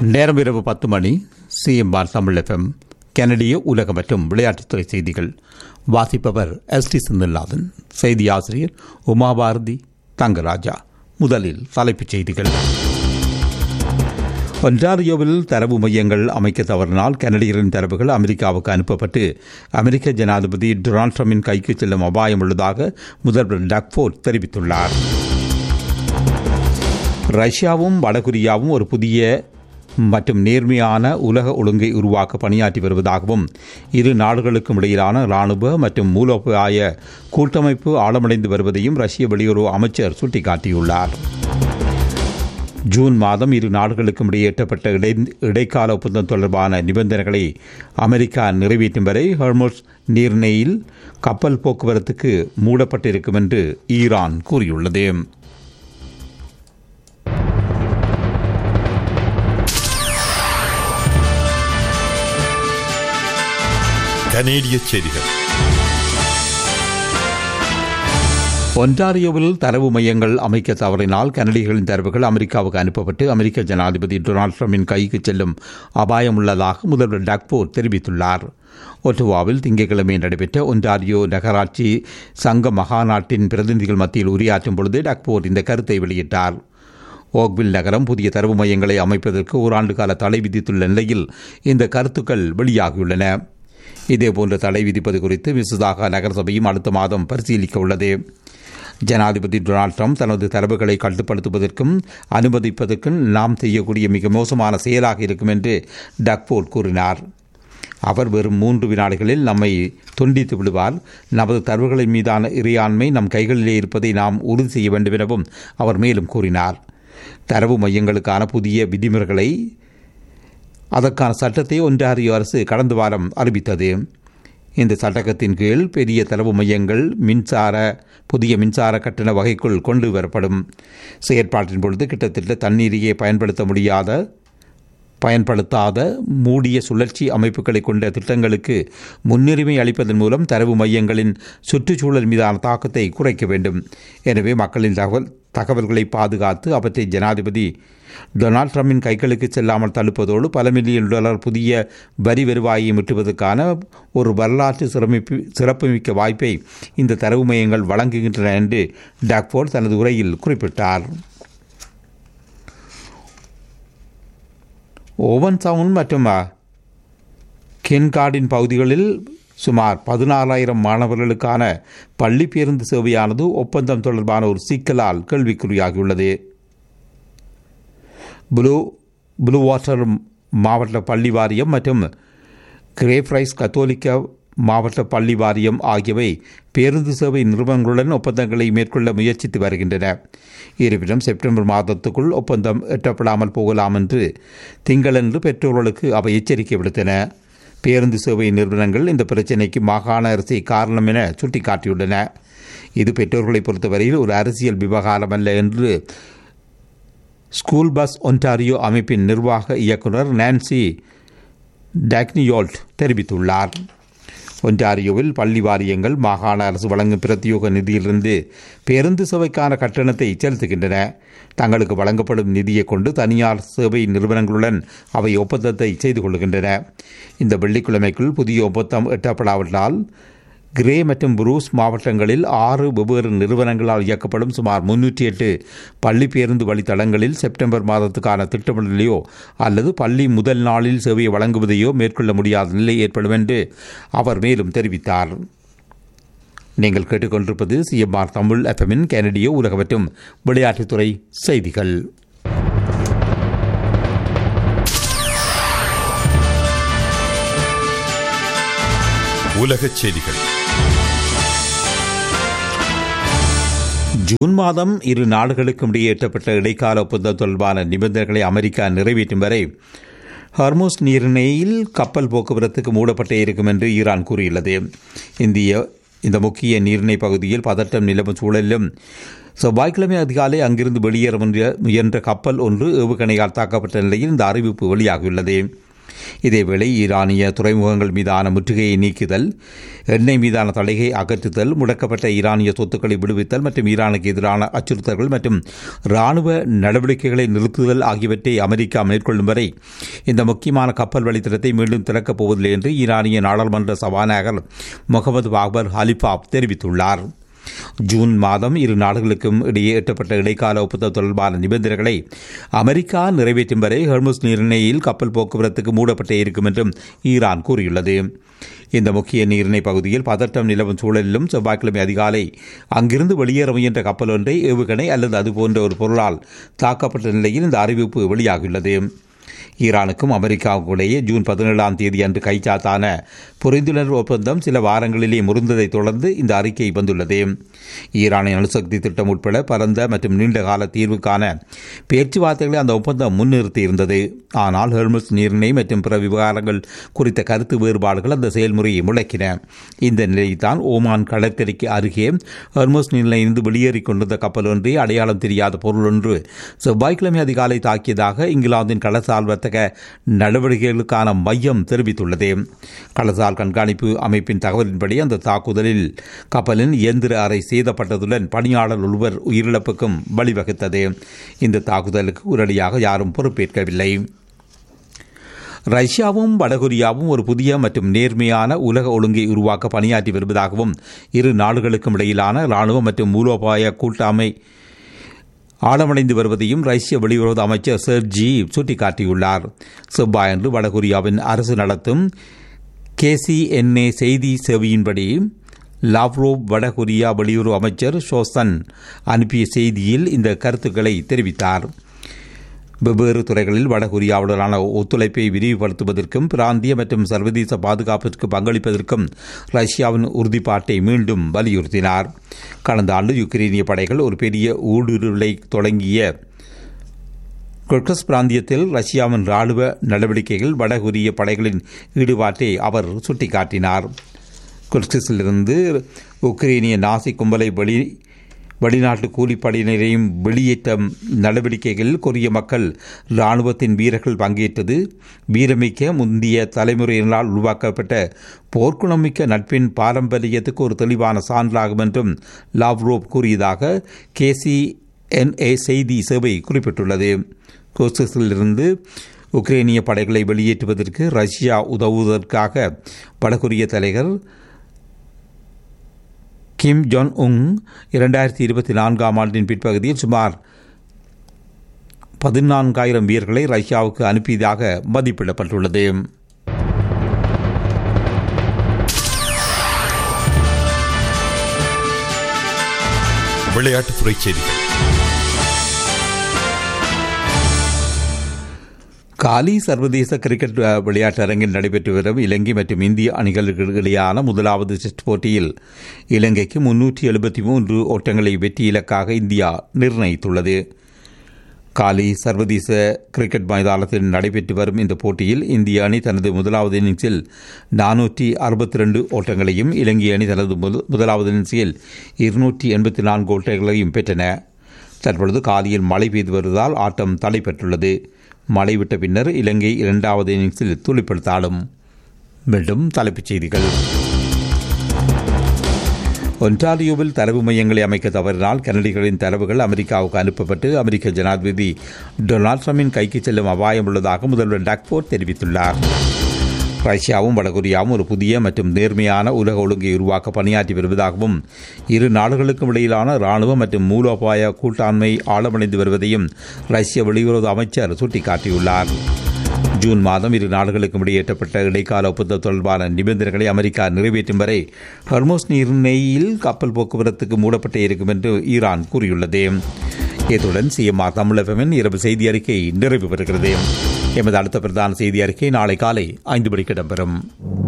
நேரம் இரவு பத்து மணி சிஎம்ஆர் தமிழ் எஃப்எம் கனடிய உலக மற்றும் விளையாட்டுத்துறை செய்திகள் வாசிப்பவர் எஸ் டி செந்தில்நாதன் செய்தி ஆசிரியர் உமாபாரதி தங்கராஜா முதலில் தலைப்புச் செய்திகள் ஒன்டாரியோவில் தரவு மையங்கள் அமைக்க தவறினால் கனடியரின் தரவுகள் அமெரிக்காவுக்கு அனுப்பப்பட்டு அமெரிக்க ஜனாதிபதி டொனால்ட் ட்ரம்பின் கைக்கு செல்லும் அபாயம் உள்ளதாக முதல்வர் டக்ஃபோர்ட் தெரிவித்துள்ளார் ரஷ்யாவும் வடகொரியாவும் ஒரு புதிய மற்றும் நேர்மையான உலக ஒழுங்கை உருவாக்க பணியாற்றி வருவதாகவும் இரு நாடுகளுக்கும் இடையிலான இராணுவ மற்றும் மூலோபாய கூட்டமைப்பு ஆழமடைந்து வருவதையும் ரஷ்ய வெளியுறவு அமைச்சர் சுட்டிக்காட்டியுள்ளார் ஜூன் மாதம் இரு நாடுகளுக்கும் இடையே எட்டப்பட்ட இடை இடைக்கால ஒப்பந்தம் தொடர்பான நிபந்தனைகளை அமெரிக்கா நிறைவேற்றும் வரை ஹர்மோஸ் நீர்நிலையில் கப்பல் போக்குவரத்துக்கு மூடப்பட்டிருக்கும் என்று ஈரான் கூறியுள்ளது கனேடிய செய்திகள் ஒன்டாரியோவில் தரவு மையங்கள் அமைக்க தவறினால் கனடியர்களின் தரவுகள் அமெரிக்காவுக்கு அனுப்பப்பட்டு அமெரிக்க ஜனாதிபதி டொனால்ட் ட்ரம்பின் கைக்கு செல்லும் அபாயம் உள்ளதாக முதல்வர் டக்போர் தெரிவித்துள்ளார் ஒட்டுவாவில் திங்கட்கிழமை நடைபெற்ற ஒன்டாரியோ நகராட்சி சங்க மகாநாட்டின் பிரதிநிதிகள் மத்தியில் உரையாற்றும் பொழுது டக்போர் இந்த கருத்தை வெளியிட்டார் ஓக்வில் நகரம் புதிய தரவு மையங்களை அமைப்பதற்கு ஓராண்டு கால தடை விதித்துள்ள நிலையில் இந்த கருத்துக்கள் வெளியாகியுள்ளன இதேபோன்ற தடை விதிப்பது குறித்து மிசுதாக நகரசபையும் அடுத்த மாதம் பரிசீலிக்க உள்ளது ஜனாதிபதி டொனால்ட் ட்ரம்ப் தனது தரவுகளை கட்டுப்படுத்துவதற்கும் அனுமதிப்பதற்கும் நாம் செய்யக்கூடிய மிக மோசமான செயலாக இருக்கும் என்று டக்போர்ட் கூறினார் அவர் வெறும் மூன்று வினாடிகளில் நம்மை துண்டித்து விடுவார் நமது தரவுகளின் மீதான இறையாண்மை நம் கைகளிலே இருப்பதை நாம் உறுதி செய்ய வேண்டும் எனவும் அவர் மேலும் கூறினார் தரவு மையங்களுக்கான புதிய விதிமுறைகளை அதற்கான சட்டத்தை ஒன்றாரியோ அரசு கடந்த வாரம் அறிவித்தது இந்த சட்டகத்தின் கீழ் பெரிய தரவு மையங்கள் மின்சார புதிய மின்சார கட்டண வகைக்குள் கொண்டு வரப்படும் செயற்பாட்டின் பொழுது கிட்டத்தட்ட தண்ணீரையே பயன்படுத்த முடியாத பயன்படுத்தாத மூடிய சுழற்சி அமைப்புகளை கொண்ட திட்டங்களுக்கு முன்னுரிமை அளிப்பதன் மூலம் தரவு மையங்களின் சுற்றுச்சூழல் மீதான தாக்கத்தை குறைக்க வேண்டும் எனவே மக்களின் தகவல் தகவல்களை பாதுகாத்து அவற்றை ஜனாதிபதி டொனால்ட் ட்ரம்பின் கைகளுக்கு செல்லாமல் தடுப்பதோடு பல மில்லியன் டாலர் புதிய வரி வருவாயை மீட்டுவதற்கான ஒரு வரலாற்று சிறமிப்பு சிறப்புமிக்க வாய்ப்பை இந்த தரவு மையங்கள் வழங்குகின்றன என்று டாக்ஃபோர்ட் தனது உரையில் குறிப்பிட்டார் ஓவன் சவுன் மற்றும் கென்கார்டின் பகுதிகளில் சுமார் பதினாறாயிரம் மாணவர்களுக்கான பள்ளி பேருந்து சேவையானது ஒப்பந்தம் தொடர்பான ஒரு சிக்கலால் கேள்விக்குறியாகியுள்ளது ப்ளூ ப்ளூ வாட்டர் மாவட்ட பள்ளி வாரியம் மற்றும் கிரேஃப்ரைஸ் கத்தோலிக்க மாவட்ட பள்ளி வாரியம் ஆகியவை பேருந்து சேவை நிறுவனங்களுடன் ஒப்பந்தங்களை மேற்கொள்ள முயற்சித்து வருகின்றன இருப்பினும் செப்டம்பர் மாதத்துக்குள் ஒப்பந்தம் எட்டப்படாமல் போகலாம் என்று திங்களன்று பெற்றோர்களுக்கு அவை எச்சரிக்கை விடுத்தன பேருந்து சேவை நிறுவனங்கள் இந்த பிரச்சினைக்கு மாகாண அரசை காரணம் என சுட்டிக்காட்டியுள்ளன இது பெற்றோர்களை பொறுத்தவரையில் ஒரு அரசியல் விவகாரம் அல்ல என்று ஸ்கூல் பஸ் ஒன்டாரியோ அமைப்பின் நிர்வாக இயக்குனர் நான்சி டாக்னியோல்ட் தெரிவித்துள்ளார் ஒன்டாரியோவில் பள்ளி வாரியங்கள் மாகாண அரசு வழங்கும் பிரத்யோக நிதியிலிருந்து பேருந்து சேவைக்கான கட்டணத்தை செலுத்துகின்றன தங்களுக்கு வழங்கப்படும் நிதியை கொண்டு தனியார் சேவை நிறுவனங்களுடன் அவை ஒப்பந்தத்தை செய்து கொள்கின்றன இந்த வெள்ளிக்கிழமைக்குள் புதிய ஒப்பந்தம் எட்டப்படாவிட்டால் கிரே மற்றும் புரூஸ் மாவட்டங்களில் ஆறு வெவ்வேறு நிறுவனங்களால் இயக்கப்படும் சுமார் முன்னூற்றி எட்டு பள்ளி பேருந்து வழித்தடங்களில் செப்டம்பர் மாதத்துக்கான திட்டமிடலையோ அல்லது பள்ளி முதல் நாளில் சேவையை வழங்குவதையோ மேற்கொள்ள முடியாத நிலை ஏற்படும் என்று அவர் மேலும் தெரிவித்தார் நீங்கள் கேட்டுக்கொண்டிருப்பது சிஎம்ஆர் தமிழ் எஃப்எம்மின் கனடிய உலக மற்றும் விளையாட்டுத்துறை செய்திகள் உலகச் செய்திகள் ஜூன் மாதம் இரு நாடுகளுக்கும் இடையே எட்டப்பட்ட இடைக்கால ஒப்பந்தம் தொடர்பான நிபந்தனைகளை அமெரிக்கா நிறைவேற்றும் வரை ஹார்மோஸ் நீரிணையில் கப்பல் போக்குவரத்துக்கு மூடப்பட்டே இருக்கும் என்று ஈரான் கூறியுள்ளது இந்திய இந்த முக்கிய நீரிணை பகுதியில் பதட்டம் நிலவும் சூழலிலும் செவ்வாய்க்கிழமை அதிகாலை அங்கிருந்து வெளியேற முயன்ற கப்பல் ஒன்று ஏவுகணையால் தாக்கப்பட்ட நிலையில் இந்த அறிவிப்பு வெளியாகியுள்ளது இதேவேளை ஈரானிய துறைமுகங்கள் மீதான முற்றுகையை நீக்குதல் எண்ணெய் மீதான தடையை அகற்றுதல் முடக்கப்பட்ட ஈரானிய சொத்துக்களை விடுவித்தல் மற்றும் ஈரானுக்கு எதிரான அச்சுறுத்தல்கள் மற்றும் ராணுவ நடவடிக்கைகளை நிறுத்துதல் ஆகியவற்றை அமெரிக்கா மேற்கொள்ளும் வரை இந்த முக்கியமான கப்பல் வழித்தடத்தை மீண்டும் திறக்கப் போவதில்லை என்று ஈரானிய நாடாளுமன்ற சபாநாயகர் முகமது பாக்பர் ஹலிஃபாப் தெரிவித்துள்ளார் ஜூன் மாதம் இரு நாடுகளுக்கும் இடையே எட்டப்பட்ட இடைக்கால ஒப்பந்தம் தொடர்பான நிபந்தனைகளை அமெரிக்கா நிறைவேற்றும் வரை ஹெர்முஸ் நீரிணையில் கப்பல் போக்குவரத்துக்கு மூடப்பட்டே இருக்கும் என்றும் ஈரான் கூறியுள்ளது இந்த முக்கிய நீரிணை பகுதியில் பதட்டம் நிலவும் சூழலிலும் செவ்வாய்க்கிழமை அதிகாலை அங்கிருந்து வெளியேற முயன்ற கப்பல் ஒன்றை ஏவுகணை அல்லது அதுபோன்ற ஒரு பொருளால் தாக்கப்பட்ட நிலையில் இந்த அறிவிப்பு வெளியாகியுள்ளது ஈரானுக்கும் அமெரிக்காவுக்கும் இடையே ஜூன் பதினேழாம் தேதி அன்று கைச்சாத்தான புரிந்துணர்வு ஒப்பந்தம் சில வாரங்களிலே முறிந்ததை தொடர்ந்து இந்த அறிக்கை வந்துள்ளது ஈரானின் அணுசக்தி திட்டம் உட்பட பரந்த மற்றும் நீண்டகால தீர்வுக்கான பேச்சுவார்த்தைகளை அந்த ஒப்பந்தம் முன்னிறுத்தியிருந்தது ஆனால் ஹெர்முஸ் நீரிணை மற்றும் பிற விவகாரங்கள் குறித்த கருத்து வேறுபாடுகள் அந்த செயல்முறையை முழக்கின இந்த நிலையில்தான் ஓமான் கடற்கரைக்கு அருகே ஹெர்முஸ் நீரிணையிலிருந்து வெளியேறிக் கொண்டிருந்த கப்பல் ஒன்றை அடையாளம் தெரியாத பொருள் ஒன்று செவ்வாய்க்கிழமை அதிகாலை தாக்கியதாக இங்கிலாந்தின் கடற்சால் வர்த்தக நடவடிக்கைகளுக்கான மையம் தெரிவித்துள்ளது கடற்சால் கண்காணிப்பு அமைப்பின் தகவலின்படி அந்த தாக்குதலில் கப்பலின் இயந்திர அறை சேதப்பட்டதுடன் பணியாளர் ஒருவர் உயிரிழப்புக்கும் வழிவகுத்தது இந்த தாக்குதலுக்கு உடனடியாக யாரும் பொறுப்பேற்கவில்லை ரஷ்யாவும் வடகொரியாவும் ஒரு புதிய மற்றும் நேர்மையான உலக ஒழுங்கை உருவாக்க பணியாற்றி வருவதாகவும் இரு நாடுகளுக்கும் இடையிலான இராணுவ மற்றும் மூலோபாய கூட்டாமை ஆழமடைந்து வருவதையும் ரஷ்ய வெளியுறவு அமைச்சர் செர்ஜி சுட்டிக்காட்டியுள்ளார் செவ்வாயன்று வடகொரியாவின் அரசு நடத்தும் கேசிஎன்ஏ செய்தி சேவையின்படி லாவ்ரோவ் வடகொரியா வெளியுறவு அமைச்சர் ஷோசன் அனுப்பிய செய்தியில் இந்த கருத்துக்களை தெரிவித்தார் வெவ்வேறு துறைகளில் வடகொரியாவுடனான ஒத்துழைப்பை விரிவுபடுத்துவதற்கும் பிராந்திய மற்றும் சர்வதேச பாதுகாப்பிற்கு பங்களிப்பதற்கும் ரஷ்யாவின் உறுதிப்பாட்டை மீண்டும் வலியுறுத்தினார் கடந்த ஆண்டு யுக்ரைனிய படைகள் ஒரு பெரிய ஊடுருவலை தொடங்கிய கொர்கஸ் பிராந்தியத்தில் ரஷ்யாவின் ராணுவ நடவடிக்கைகள் வடகொரிய படைகளின் ஈடுபாட்டை அவர் சுட்டிக்காட்டினார் குர்கிஸிலிருந்து உக்ரைனிய நாசி கும்பலை வெளி வெளிநாட்டு கூலிப்படையினரையும் வெளியேற்ற நடவடிக்கைகளில் கொரிய மக்கள் இராணுவத்தின் வீரர்கள் பங்கேற்றது வீரமிக்க முந்தைய தலைமுறையினரால் உருவாக்கப்பட்ட போர்க்குணமிக்க நட்பின் பாரம்பரியத்துக்கு ஒரு தெளிவான சான்றாகும் என்றும் லாவ்ரோப் கூறியதாக கேசிஎன்ஏ செய்தி சேவை குறிப்பிட்டுள்ளது கோர்சஸிலிருந்து உக்ரைனிய படைகளை வெளியேற்றுவதற்கு ரஷ்யா உதவுவதற்காக வடகொரிய தலைவர் கிம் ஜோன் உங் இரண்டாயிரத்தி இருபத்தி நான்காம் ஆண்டின் பிற்பகுதியில் சுமார் பதினான்காயிரம் வீரர்களை ரஷ்யாவுக்கு அனுப்பியதாக மதிப்பிடப்பட்டுள்ளது விளையாட்டுத்துறை செய்திகள் காலி சர்வதேச கிரிக்கெட் விளையாட்டு அரங்கில் நடைபெற்று வரும் இலங்கை மற்றும் இந்திய அணிகளுக்கு இடையேயான முதலாவது டெஸ்ட் போட்டியில் இலங்கைக்கு முன்னூற்றி எழுபத்தி மூன்று ஓட்டங்களை வெற்றி இலக்காக இந்தியா நிர்ணயித்துள்ளது காலி சர்வதேச கிரிக்கெட் மைதானத்தில் நடைபெற்று வரும் இந்த போட்டியில் இந்திய அணி தனது முதலாவது இன்னிங்ஸில் நானூற்றி அறுபத்தி ரெண்டு ஓட்டங்களையும் இலங்கை அணி தனது முதலாவது இன்னிங்ஸில் இருநூற்றி எண்பத்தி நான்கு ஓட்டங்களையும் பெற்றன தற்பொழுது காலியில் மழை பெய்து வருவதால் ஆட்டம் தடைபெற்றுள்ளது மழை விட்ட பின்னர் இலங்கை இரண்டாவது இன்னிங்ஸில் துளிப்படுத்தாலும் மீண்டும் தலைப்புச் செய்திகள் ஒன்டாரியோவில் தரவு மையங்களை அமைக்க தவறினால் கனடிகளின் தரவுகள் அமெரிக்காவுக்கு அனுப்பப்பட்டு அமெரிக்க ஜனாதிபதி டொனால்ட் ட்ரம்பின் கைக்கு செல்லும் அபாயம் உள்ளதாக முதல்வர் டக்போர்ட் தெரிவித்துள்ளார் ரஷ்யாவும் வடகொரியாவும் ஒரு புதிய மற்றும் நேர்மையான உலக ஒழுங்கை உருவாக்க பணியாற்றி வருவதாகவும் இரு நாடுகளுக்கும் இடையிலான ராணுவ மற்றும் மூலோபாய கூட்டாண்மை ஆழமடைந்து வருவதையும் ரஷ்ய வெளியுறவு அமைச்சர் சுட்டிக்காட்டியுள்ளார் ஜூன் மாதம் இரு நாடுகளுக்கும் இடையே எட்டப்பட்ட இடைக்கால ஒப்பந்தம் தொடர்பான நிபந்தனைகளை அமெரிக்கா நிறைவேற்றும் வரை ஹர்மோஸ் நீர்நிலையில் கப்பல் போக்குவரத்துக்கு மூடப்பட்டே இருக்கும் என்று ஈரான் கூறியுள்ளது இத்துடன் சிஎம்ஆர் தமிழகமின் இரவு செய்தி அறிக்கை நிறைவு பெறுகிறது எமது அடுத்த பிரதான செய்தி அறிக்கை நாளை காலை ஐந்து மணிக்கு இடம்பெறும்